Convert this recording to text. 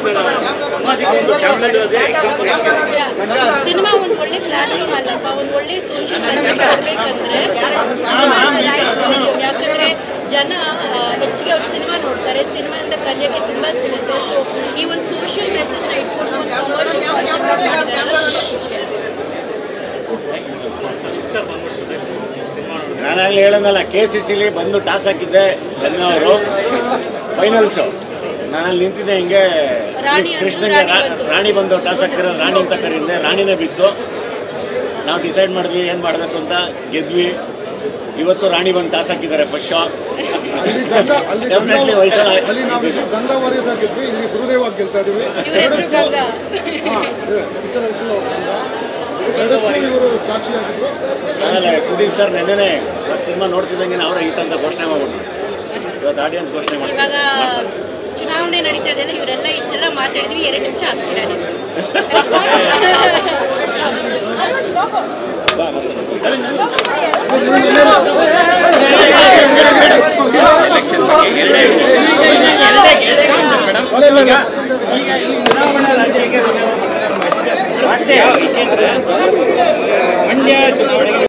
ಸಮಾಜಕ್ಕೆ ಒಂದು ಶ್ಯಾಮ್ಲದೇ example cinema ಒಂದು ಒಳ್ಳೆ ಪ್ಲಾಟ್ಫಾರ್ಮ್ ಅಲ್ಲಕ್ಕ ಒಂದು ಒಳ್ಳೆ ಸೋಷಿಯಲ್ ಮೆಸೇಜ್ ಕೊಡಬೇಕಂದ್ರೆ ಸಿನಿಮಾ ರೈಟ್ ಮೀಡಿಯಂ ಯಾಕಂದ್ರೆ ಜನ ಆ, ಹೆಚ್ಚಿಗೆ ಅವ್ರು ಸಿನಿಮಾ ನೋಡ್ತಾರೆ ಸಿನಿಮಾದಿಂದ ಕಲಿಯೋಕ್ಕೆ ತುಂಬ ಸಿಗುತ್ತೆ ಸೊ ಈ ಒಂದು ಸೋಷಿಯಲ್ ಮೆಸೇಜ್ನ ಇಟ್ಕೊಂಡು ಒಂದು ಕಮರ್ಷಿಯಲ್ ಕಾನ್ಸೆಪ್ಟ್ ಮಾಡಿದ್ದಾರೆ ಅನ್ನೋದು ತುಂಬ ಖುಷಿ ಆಗುತ್ತೆ ಸಿಸ್ಟರ್ ಬಂದ್ಬಿಡ್ತಾರೆ ಸಿನಿಮಾ ನೋಡಿ ನಾನಾಗಲೇ ಹೇಳೋದಲ್ಲ ಕೆ ಸಿ ಸಿಲಿ ಬಂದು ಟಾಸ್ ಹಾಕಿದ್ದೆ ಅವರು ಫೈನಲ್ಸು ನಾನಲ್ಲಿ ನಿಂತಿದ್ದೆ ಹಿಂಗೆ ರಾಣಿ ಅಂದ್ರು, ಕೃಷ್ಣಂಗೆ ರಾಣಿ ರಾ- ಬಂತು. ರಾಣಿ ಬಂದು ಟಾಸ್ ಹಾಕ್ತಿರೋದು ರಾಣಿ ಅಂತ ಕರೀದೆ ರಾಣಿನೇ ಬಿತ್ತು ನಾವು ಡಿಸೈಡ್ ಮಾಡಿದ್ವಿ ಏನು ಮಾಡಬೇಕು ಅಂತ ಗೆದ್ವಿ ಇವತ್ತು ರಾಣಿ ಬಂದು ಟಾಸ್ ಹಾಕಿದ್ದಾರೆ ಫಸ್ಟ್ ಶಾ ಅಲ್ಲಿ ಗಂಗಾ ಅಲ್ಲಿ ಡೆಫಿನೆಟ್ಲಿ ಗಂಗಾ- ವಯಸ್ಸಲ್ಲ ಅಲ್ಲಿ ನಾವಿಬ್ರು ಗಂಗಾ ವಾರಿಯರ್ಸ್ ಆಗಿದ್ವಿ ಇಲ್ಲಿ ಗುರುದೇವ್ ಆಗಿ ಗೆಲ್ತಾ ಇದೀವಿ ಇವ್ರ ಹೆಸರು ಗಂಗಾ ಪಿಕ್ಚರ್ ಹೆಸರು ಗಂಗಾ ಎರಡಕ್ಕೂ ಇವರು ಸಾಕ್ಷಿಯಾಗಿದ್ರು ಆಮೇಲೆ ಸುದೀಪ್ ಸರ್ ನೆನ್ನೆನೆ ಫಸ್ಟ್ ಸಿನಿಮಾ ನೋಡ್ತಿದ್ದಂಗೆ ಅವರ ಹಿಟ್ ಅಂತ ಘೋಷಣೆ ಮಾಡ್ಬಿಟ್ರು ಇವತ್ತು ಆಡಿಯನ್ಸ್ ಘೋಷಣೆ ಇವಾಗ ಮಾಡ್ತಾರೆ ಚುನಾವಣೆ ನಡೀತಾ ಇದೆಯಲ್ಲ ಇವರೆಲ್ಲ ಇಷ್ಟೆಲ್ಲ ಮಾತಾಡಿದ್ವಿ ಎರಡು ನಿಮಿಷ ಆಗ್ತೀರಾ ನೀವು ಬಾ, ಮತ್ತೆ. ಅಲ್ಲ, ಇಲ್ಲ, ಇಲ್ಲ. ಈಗ ಈ ಚುನಾವಣಾ ರಾಜಕೀಯ ಅಷ್ಟೇ